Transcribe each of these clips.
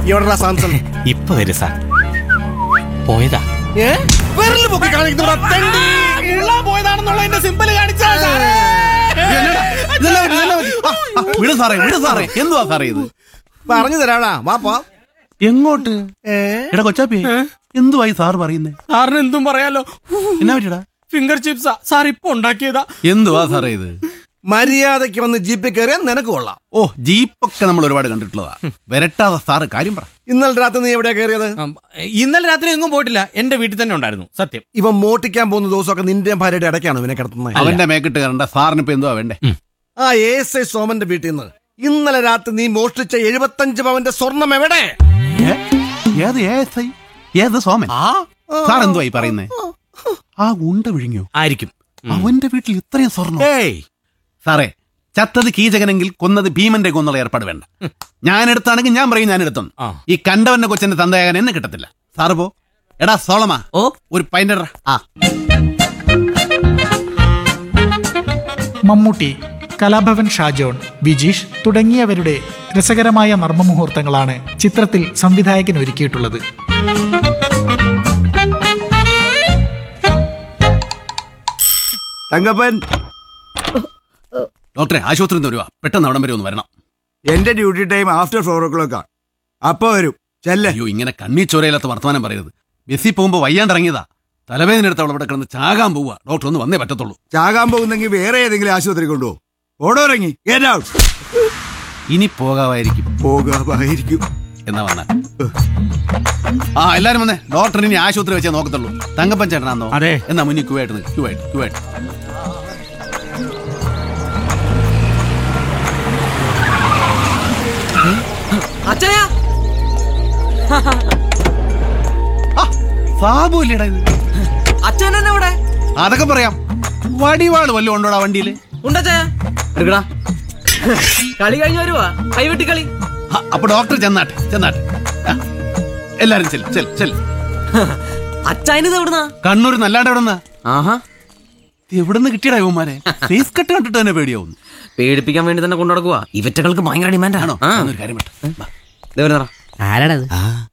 എവിടെടാ സാംസൺ ഇപ്പൊ വരും സാർ പോയതാ ഏ വിരല് പൊക്കി കാണിക്കുന്നതാ തെണ്ടി ഉള്ളാൻ പോയതാണെന്നുള്ളതിന്റെ സിമ്പിൾ കാണിച്ചാ സാറേ വിട് സാറേ വിട് സാറേ എന്തുവാ സാറേ ഇത് പറഞ്ഞു തരാടാ വാ പോ എങ്ങോട്ട് ഏ എടാ കൊച്ചാപ്പി എന്തുവായി സാർ പറയുന്നേ സാറിന് എന്തും പറയാലോ എന്നാ പറ്റിയടാ ഫിംഗർ ചിപ്സാ സാർ ഇപ്പൊ ഉണ്ടാക്കിയതാ എന്തുവാ സാറേ ഇത് മര്യാദയ്ക്ക് വന്ന് ജീപ്പിൽ കയറിയാൽ നിനക്ക് കൊള്ളാം ഓ ജീപ്പൊക്കെ നമ്മൾ ഒരുപാട് കണ്ടിട്ടുള്ളതാ വരട്ടാതെ സാറ് കാര്യം പറ ഇന്നലെ രാത്രി നീ എവിടെയാ കയറിയത് ഉം, ഇന്നലെ രാത്രി എങ്ങും പോയിട്ടില്ല എന്റെ വീട്ടിൽ തന്നെ ഉണ്ടായിരുന്നു സത്യം ഇവൻ മോട്ടിക്കാൻ പോകുന്ന ദിവസമൊക്കെ നിന്റെ ഭാര്യയുടെ ഇടയ്ക്കാണ് ഇവനെ കിടത്തുന്നത് അവന്റെ മേക്കിട്ട് കയറണ്ട സാറിന് ഇപ്പൊ എന്തുവാ വേണ്ടേ ആ എസ് ഐ സോമന്റെ വീട്ടിൽ നിന്ന് ഇന്നലെ രാത്രി നീ മോഷ്ടിച്ച എഴുപത്തഞ്ച് പവന്റെ സ്വർണം എവിടെ ഏ? ഏത് ഏസ് ഐ? ഏത് സോമൻ ആ സാർ എന്തുവായി പറയുന്നേ ആ ഉണ്ട വിഴുങ്ങിയോ ആയിരിക്കും അവന്റെ വീട്ടിൽ ഇത്രയും സ്വർണ്ണം ഏയ് സാറേ ചത്തത് കീചകനെങ്കിൽ കൊന്നത് ഭീമന്റെ കൊന്നുള്ള ഏർപ്പാട് വേണ്ട ഞാൻ എടുത്താണെങ്കിൽ ഞാൻ പറയും ഞാൻ എടുത്തു ആ. ഈ കണ്ടവന്റെ കൊച്ചന്റെ തന്തയാകാൻ എന്നെ കിട്ടത്തില്ല സാറ് പോ എടാ സോളമാ ഓ ഒരു പൈൻഡർ ആ മമ്മൂട്ടി കലാഭവൻ ഷാജോൺ ബിജീഷ് തുടങ്ങിയവരുടെ രസകരമായ നർമ്മമുഹൂർത്തങ്ങളാണ് ചിത്രത്തിൽ സംവിധായകൻ ഒരുക്കിയിട്ടുള്ളത് തങ്കപ്പൻ ഡോക്ടറെ ആശുപത്രി നിന്ന് വരുവാ പെട്ടെന്ന് അവിടം വരെ ഒന്ന് വരണം എന്റെ ഡ്യൂട്ടി ടൈം ആഫ്റ്റർ ഫോർ ഓ ക്ലോക്കാ അപ്പൊ വരും ചെല്ലേ അയ്യോ ഇങ്ങനെ കണ്ണി ചോരയില്ലാത്ത വർത്തമാനം പറയരുത് ബസ്സിൽ പോകുമ്പോ വയ്യാണ്ടിറങ്ങിയതാ തലവേദന എടുത്ത് അവളെ ഇവിടെ കിടന്ന് ചാകാൻ പോവുക ഡോക്ടർ ഒന്ന് വന്നേ പറ്റത്തുള്ളൂ ചാകാൻ പോകുന്നെങ്കിൽ വേറെ ഏതെങ്കിലും ആശുപത്രി കൊണ്ടുപോകും ഓടോറങ്ങി ഗെറ്റ് ഔട്ട് ഇനി പോകാമായിരിക്കും പോകാമായിരിക്കും എന്നാ വന്നാൽ ആ എല്ലാരും വന്നേ ഡോക്ടർ ഇനി ആശുപത്രി വെച്ചേ നോക്കത്തുള്ളൂ തങ്കപ്പൻ ചേട്ടനാന്നോ അതെ. എന്നാ മുന്നിൽ ക്യൂ ആയിട്ട് ക്യൂ ആയിട്ട് ക്യൂ ആയിട്ട് അച്ഛനാ ആ, സാബു ഇല്ലേടാ ഇത് അച്ഛൻ തന്നെ ഇവിടെ അതൊക്കെ പറയാം വടിവാള് വല്ലതും ഉണ്ടോടാ വണ്ടിയില് ഉണ്ടച്ചാ എടുക്കടാ കളി കഴിഞ്ഞു വരുവാ കൈവെട്ടി കളി ആ, അപ്പൊ ഡോക്ടർ ചെന്നാട്ടെ ചെന്നാട്ടെ ആ, എല്ലാരും ചെല് ചെല് ചെല് അച്ചായനിത് എവിടുന്നാ കണ്ണൂർ നല്ലാണ്ട് എവിടെന്നാ ആഹാ എവിടുന്ന് കിട്ടിയടാ ഇവന്മാരെ ഫേസ് കട്ട് കണ്ടിട്ട് തന്നെ പേടിയാവുന്നു പേടിപ്പിക്കാൻ വേണ്ടി തന്നെ കൊണ്ടു നടക്കുക ഇവറ്റകൾക്ക് ഭയങ്കര ഡിമാൻഡ് ആണോ ആണോ എന്നൊരു കാര്യം പറ്റ ആരാടത്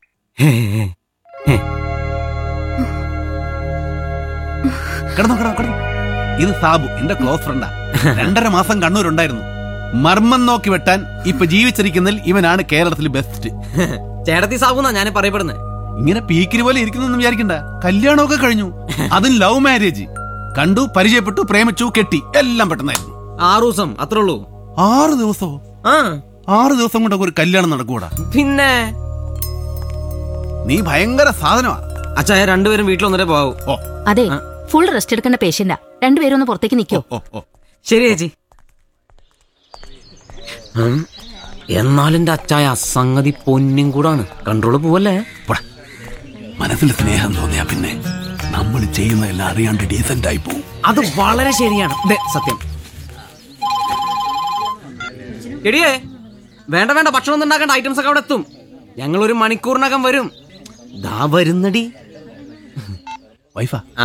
കിടന്നു കിടന്നു കിടന്നു ഇത് സാബു എന്റെ ക്ലോസ് ഫ്രണ്ടാ രണ്ടര മാസം കണ്ണൂരുണ്ടായിരുന്നു മർമ്മം നോക്കി വെട്ടാൻ ഇപ്പൊ ജീവിച്ചിരിക്കുന്നതിൽ ഇവനാണ് കേരളത്തിൽ ബെസ്റ്റ് ചേട്ടത്തി സാബുന്നാ ഞാൻ പറയപ്പെടുന്നത് ഇങ്ങനെ പീക്കിരി പോലെ ഇരിക്കുന്നു വിചാരിക്കണ്ട കല്യാണമൊക്കെ കഴിഞ്ഞു അതും ലവ് മാരേജ് കണ്ടു പരിചയപ്പെട്ടു പ്രേമിച്ചു കെട്ടി എല്ലാം പെട്ടെന്നായിരുന്നു ആറു ദിവസം അത്രേ ഉള്ളൂ ആറ് ദിവസമോ ആ ആറ് ദിവസം കൊണ്ടൊക്കെ ഒരു കല്യാണം നടക്കൂടാ പിന്നെ നീ ഭയങ്കര സാധനമാ അച്ചായ രണ്ടുപേരും വീട്ടിൽ വന്നിട്ടേ പോകാവൂ ഓ അതെ ഫുൾ റെസ്റ്റ് എടുക്കേണ്ട പേഷ്യന്റാ രണ്ടുപേരും ഒന്ന് പുറത്തേക്ക് നിൽക്കോ ഓ ഓ ശരി ചേച്ചി ഉം. എന്നാലും എന്റെ അച്ചായ സംഗതി പൊന്നും കൂടാണ് കൺട്രോള് പോവല്ലേ പോടാ. മനസ്സിൽ സ്നേഹം തോന്നിയാ പിന്നെ നമ്മൾ ചെയ്യുന്നതെല്ലാം അറിയാണ്ട് ഡീസന്റ് ആയി പോകും അത് വളരെ ശരിയാണ് ദേ, സത്യം എടിയേ വേണ്ട വേണ്ട ഭക്ഷണം ഒന്നും ഉണ്ടാക്കേണ്ട ഐറ്റംസ് ഒക്കെ അവിടെ എത്തും ഞങ്ങൾ ഒരു മണിക്കൂറിനകം വരും ദാ വരുന്നടി വൈഫാ ആ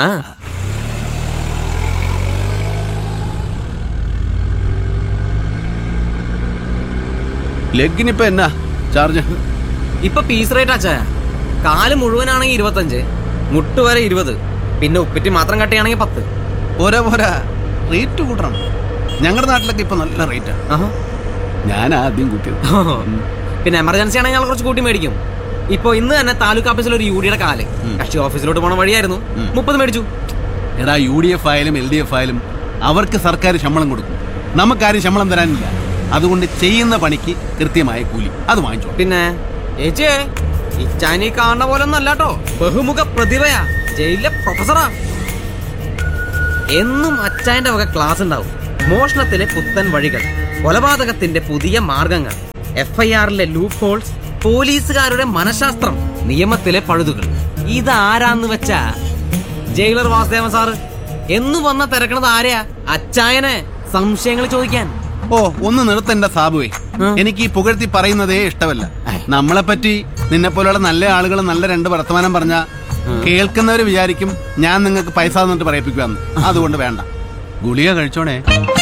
ലെഗിനിപ്പോ എന്നാ ചാർജ് ഇപ്പൊ പീസ് റേറ്റ് അച്ചായ കാല് മുഴുവനാണെങ്കിൽ ഇരുപത്തഞ്ച് മുട്ട് വരെ ഇരുപത് പിന്നെ ഉപ്പിറ്റ് മാത്രം കട്ടിയാണെങ്കിൽ പത്ത് പോരാ പോരാ റേറ്റ് കൂട്ടണം ഞങ്ങളുടെ നാട്ടിലൊക്കെ ഇപ്പൊ നല്ല റേറ്റാ ആഹാ. ഞാൻ ആദ്യം കൂട്ടിയത് പിന്നെ എമർജൻസി ആണെങ്കിൽ ഞങ്ങൾ കുറച്ച് കൂട്ടി മേടിക്കും ഇപ്പൊ ഇന്ന് തന്നെ താലൂക്ക് ഓഫീസിൽ ഒരു യുഡിയുടെ കാല് കക്ഷി ഓഫീസിലോട്ട് പോണ വഴിയായിരുന്നു മുപ്പത് മേടിച്ചു എടാ യു ഡി എഫ് ആയാലും എൽ ഡി എഫ് ആയാലും അവർക്ക് സർക്കാർ ശമ്പളം കൊടുക്കും നമുക്കാരും ശമ്പളം തരാനില്ല അതുകൊണ്ട് ചെയ്യുന്ന പണിക്ക് കൃത്യമായ കൂലി അത് വാങ്ങിച്ചോ പിന്നെ ഏച്ചേ ഇച്ചാനി കാണുന്ന പോലെ ഒന്നും അല്ലാട്ടോ ബഹുമുഖ പ്രതിഭയാ ജയിലിലെ പ്രൊഫസറാ എന്നും അച്ചായന്റെ വക ക്ലാസ് ഉണ്ടാവും മോഷണത്തിലെ പുത്തൻ വഴികൾ കൊലപാതകത്തിന്റെ പുതിയ മാർഗങ്ങൾ എഫ് ഐ ആറിലെ ലൂപ്പ് ഹോൾസ് പോലീസുകാരുടെ മനഃശാസ്ത്രം നിയമത്തിലെ പഴുതുകൾ ഇതാരാന്ന് വെച്ചാ ജയിലർ വാസുദേവൻ സാറ് എന്നു വന്ന തിരക്കണത് ആരെയാ അച്ചായനെ സംശയങ്ങൾ ചോദിക്കാൻ ഓ ഒന്ന് നിർത്തണ്ട സാബുവേ എനിക്ക് ഈ പുകഴ്ത്തി പറയുന്നതേ ഇഷ്ടമല്ല നമ്മളെ പറ്റി നിന്നെ പോലെയുള്ള നല്ല ആളുകൾ നല്ല രണ്ട് വർത്തമാനം പറഞ്ഞ കേൾക്കുന്നവര് വിചാരിക്കും ഞാൻ നിങ്ങൾക്ക് പൈസ തന്നിട്ട് പറയിപ്പിക്കുവാന്ന് അതുകൊണ്ട് വേണ്ട ഗുളിക കഴിച്ചോണേ